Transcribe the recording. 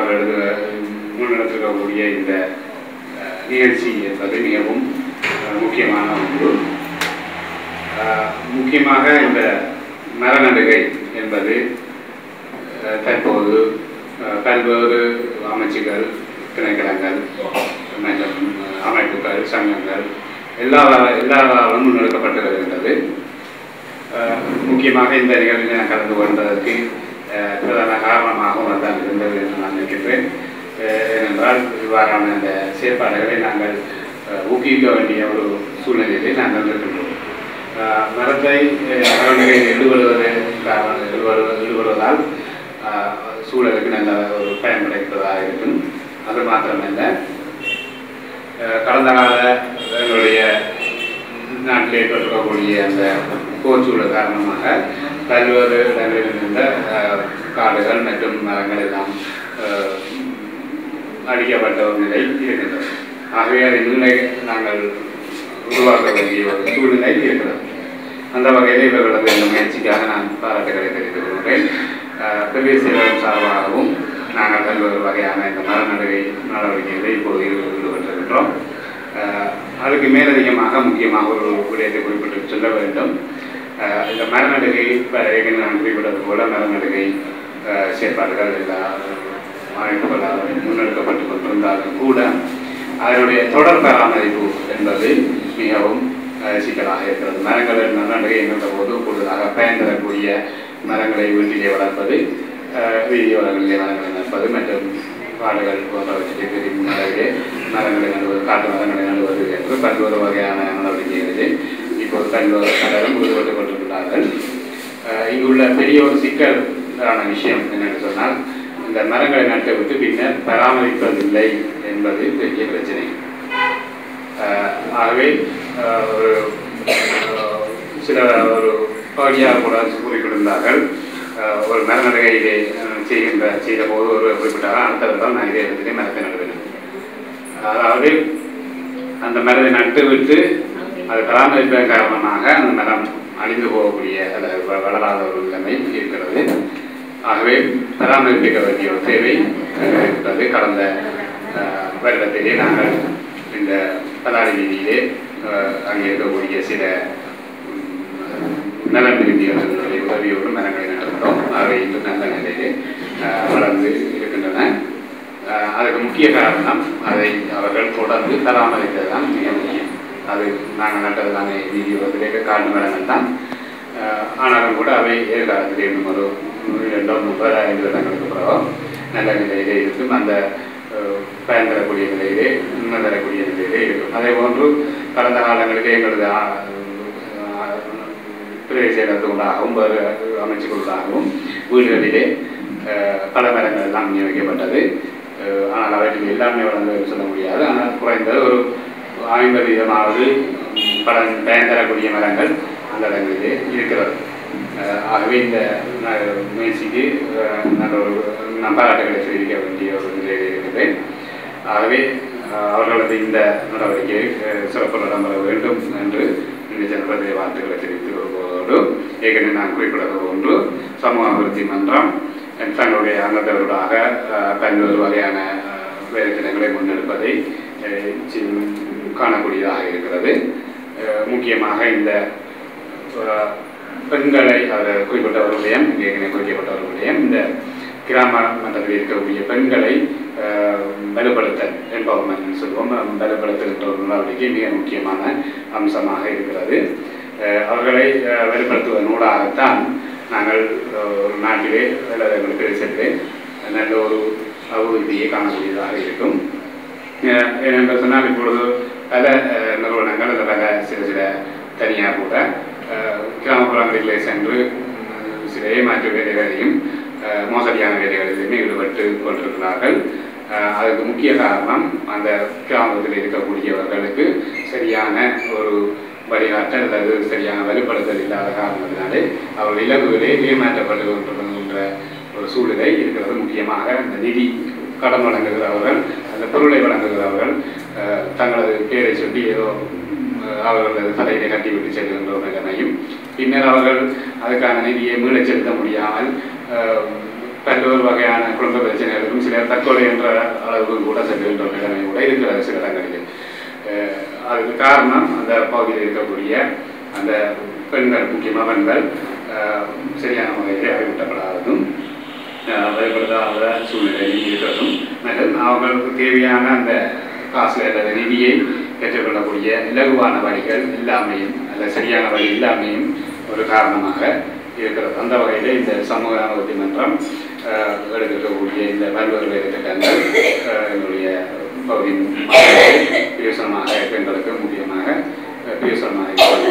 அவர்கள் எழுத- முன்னெடுத்திருக்கக்கூடிய இந்த அஹ், நிகழ்ச்சி என்பது மிகவும் அஹ், முக்கியமான ஒன்று அஹ், முக்கியமாக இந்த மரநடுகை என்பது அஹ், தற்போது அஹ், பல்வேறு அமைச்சுகள் திணைக்களங்கள் மற்றும் அஹ், அமைப்புகள் சங்கங்கள் எல்லா எல்லாராலும் முன்னெடுக்கப்பட்டு வருகின்றது அஹ், முக்கியமாக இந்த நிகழ்வில் நான் கலந்து கொண்டதற்கு அஹ், பிரதான காரணமாகவும் அதுதான் இருந்தது என்று நான் நினைக்கின்றேன் அஹ், ஏனென்றால் இவ்வாறான இந்த செயற்பாடுகளை நாங்கள் அஹ், ஊக்குவிக்க வேண்டிய ஒரு சூழ்நிலையிலே நாங்கள் இருக்கின்றோம் அஹ், மரத்தை மரங்களை ஈடுபடுவது காரணம் ஈடுபடு ஈடுபடுவதால் அஹ், சூழலுக்கு நல்ல ஒரு பயன் கிடைப்பதாக இருக்கும் அது மாத்திரமல்ல அஹ், கடந்த கால எங்களுடைய நாட்டில் ஏற்பட்டிருக்கக்கூடிய அந்த போர்ச்சூழல் காரணமாக பல்வேறு இடங்களில் இருந்த அஹ், காடுகள் மற்றும் மரங்கள் எல்லாம் அஹ், அழிக்கப்பட்ட ஒரு நிலை இருக்கின்றது ஆகவே அதை மீள நாங்கள் உருவாக்க வேண்டிய ஒரு சூழ்நிலை இருக்கிறது அந்த வகையில் இவர்களது இந்த முயற்சிக்காக நான் பாராட்டுகளை தெரிவித்துக் கொள்கிறேன் அஹ், பெரிய சேவகம் சார்பாகவும் நாங்கள் பல்வேறு வகையான இந்த மர நடுகை நடவடிக்கைகளை இப்போது ஈடு- ஈடுபட்டிருக்கின்றோம் அஹ், அதுக்கு மேலதிகமாக முக்கியமாக ஒரு விடயத்தை குறிப்பிட்டு சொல்ல வேண்டும் அஹ், இந்த மரநடுகை இப்ப ஏற்கனவே நான் குறிப்பிட்டது போல மரநடுகை அஹ், செயற்பாடுகள் எல்லா அமைப்புகளால் முன்னெடுக்கப்பட்டு கொண்டிருந்தாலும் கூட அதனுடைய தொடர் பராமரிப்பு என்பது மிகவும் அஹ், சிக்கலாக இருக்கிறது மரங்கள் நன்னடுகை என்கின்ற போது கூடுதலாக பயன் தரக்கூடிய மரங்களை வீட்டிலே வளர்ப்பது அஹ், வீதியோரங்களிலே மரங்களை நடுப்பது மற்றும் காடுகள் போன்றவற்றிலே பெரிய மரங்களே மரங்களை நடுவது காட்டு மரங்களை நடுவது என்று பல்வேறு வகையான நடவடிக்கைகளிலே இப்போது பல்வேறு பலரும் ஈடுபட்டுக் கொண்டிருக்கிறார்கள் அஹ், இங்குள்ள பெரிய ஒரு சிக்கலான விஷயம் என்னென்னு சொன்னால் இந்த மரங்களை நட்டு விட்டு பின்னர் பராமரிப்பதில்லை என்பது பெரிய பிரச்சனை அஹ், ஆகவே அஹ், ஒரு அஹ், சில ஒரு பகுதியாக கூட கூறிக்கொண்டிருந்தார்கள் அஹ், ஒரு மரநடுகையிலே அஹ், செய்கின்ற செய்த போது ஒரு குறிப்பிட்டார் அடுத்த வருடம் நான் இதே இடத்திலே மரத்தை நடுவேன் அதாவது அந்த மரத்தை நட்டு விட்டு அது பராமரிப்பதன் காரணமாக அந்த மரம் அழிந்து போகக்கூடிய அல்லது வ- வளராத ஒரு நிலைமை இருக்கிறது ஆகவே பராமரிப்பிக்க வேண்டிய ஒரு தேவை அஹ், இருக்கிறது கடந்த அஹ், வருடத்திலே நாங்கள் இந்த பதாரி வீதியிலே அஹ், அங்கே இருக்கக்கூடிய சில உம், நலன் விரும்பியவர்களுடைய உதவியோடு மரங்களை நட்டிருந்தோம் அவை இன்று நல்ல நிலையிலே அஹ், வளர்ந்து இருக்கின்றன அஹ், அதுக்கு முக்கிய காரணம் அதை அவர்கள் தொடர்ந்து பராமரித்தது தான் மிக முக்கியம் அது நாங்கள் நட்டது தானே வீடியோவிலே காட்டு மரங்கள் தான் அஹ், ஆனாலும் கூட அவை எதிர்காலத்தில் இன்னும் ஒரு இரண்டோ முப்பது ஐந்து வருடங்களுக்கு பிறகு நல்ல நிலையிலே இருக்கும் அந்த அஹ், பயன் தரக்கூடிய நிலையிலே உண்மை தரக்கூடிய நிலையிலே இருக்கும் அதே போன்று கடந்த காலங்களிலே எங்களது ஆ- ஆ- பிரதேச இடத்துக்குள்ளாகவும் வேறு அமைச்சுக்குள்ளாகவும் வீடுகளிலே அஹ், பல மரங்கள் எல்லாம் விநியோகிக்கப்பட்டது அஹ், ஆனால் அவற்றில் எல்லாமே வளர்ந்து சொல்ல முடியாது ஆனால் குறைந்தது ஒரு ஐம்பது வீதமாவது பலன் பயன் தரக்கூடிய மரங்கள் அந்த இடங்களிலே இருக்கிறது அஹ், ஆகவே இந்த ந- முயற்சிக்கு அஹ், நல்ல ஒரு நான் பாராட்டுகளை தெரிவிக்க வேண்டிய ஒரு நிலையில் இருக்கிறேன் ஆகவே அஹ், அவர்களது இந்த நடவடிக்கையை அஹ், சிறப்பு இடம்பெற வேண்டும் என்று இந்த ஜனபதிய வார்த்தைகளை தெரிவித்து வருவதோடு ஏற்கனவே நான் குறிப்பிட்டது ஒன்று சமூக அபிவிருத்தி மன்றம் அஹ், தங்களுடைய அங்கத்தவர்களாக அஹ், பல்வேறு வகையான அஹ், வேலை திட்டங்களை முன்னெடுப்பதை அஹ், சி- காணக்கூடியதாக இருக்கிறது அஹ், முக்கியமாக இந்த அஹ், பெண்களை அவர் குறிப்பிட்டவர்களுடைய ஏற்கனவே குறிக்கப்பட்டவர்களுடைய இந்த கிராம மட்டத்தில் இருக்கக்கூடிய பெண்களை அஹ், வலுப்படுத்தல் என்பவர்மெண்ட் சொல்லுவோம் அஹ், வலுப்படுத்துகின்ற ஒரு நடவடிக்கை மிக முக்கியமான அம்சமாக இருக்கிறது அஹ், அவர்களை அஹ், வலுப்படுத்துவதனூடாகத்தான் நாங்கள் அஹ், ஒரு நாட்டிலே அல்லது எங்கள் பிரதேசத்திலே நல்ல ஒரு அபிவிருத்தியை காணக்கூடியதாக இருக்கும் அஹ், ஏனென்று சொன்னால் இப்பொழுது பல அஹ், நிறுவனங்கள் அல்லது பல சில சில தனியார் கூட அஹ், கிராமப்புறங்களிலே சென்று உம், சில ஏமாற்று வேலைகளையும் அஹ், மோசடியான வேலைகளிலுமே ஈடுபட்டு கொண்டிருக்கிறார்கள் அஹ், அதுக்கு முக்கிய காரணம் அந்த கிராமத்தில் இருக்கக்கூடியவர்களுக்கு சரியான ஒரு வழிகாட்டல் அல்லது சரியான வலுப்படுத்தல் இல்லாத காரணத்தினாலே அவர்கள் இலகுகளே ஏமாற்றப்பட்டு கொண்டிருக்கின்ற ஒரு சூழ்நிலை இருக்கிறது முக்கியமாக அந்த நிதி கடன் வழங்குகிறவர்கள் அந்த பொருளை வழங்குகிறவர்கள் அஹ், தங்களது பெயரை சொல்லி ஏதோ அஹ், அவர்களது தலையிலே கட்டிவிட்டு செல்கின்ற ஒரு நிலைமையும் பின்னர் அவர்கள் அதுக்கான நிதியை மீளச் செலுத்த முடியாமல் அஹ், பல பல்வேறு வகையான குடும்ப பிரச்சனைகளுக்கும் சிலர் தற்கொலை என்ற அளவுக்கு கூட செல்கின்ற நிலைமை கூட இருக்கிறது சில இடங்களில் அஹ் அதுக்கு காரணம் அந்த பகுதியில் இருக்கக்கூடிய அந்த பெண்கள் முக்கியமாக பெண்கள் அஹ் சரியான வகையில் அறிவிட்டப்படாததும் அஹ் பயன்படுத்தாத சூழ்நிலையில் இருக்கிறதும் மற்றும் அவங்களுக்கு தேவையான அந்த காசு அல்லது நிதியை பெற்றுக்கொள்ளக்கூடிய இலகுவான வழிகள் இல்லாமையும் அல்ல சரியான வழி இல்லாமையும் ஒரு காரணமாக இருக்கிறது அந்த வகையில் இந்த சமூக அனுபவத்தி மன்றம் அஹ், எடுக்கக்கூடிய இந்த பல்வேறு வேறு திட்டங்கள் அஹ், எங்களுடைய பகுதியின் மக்களுக்கு பிரயோசனமாக பெண்களுக்கு முக்கியமாக அஹ், பிரயோசனமாக இருக்கிறது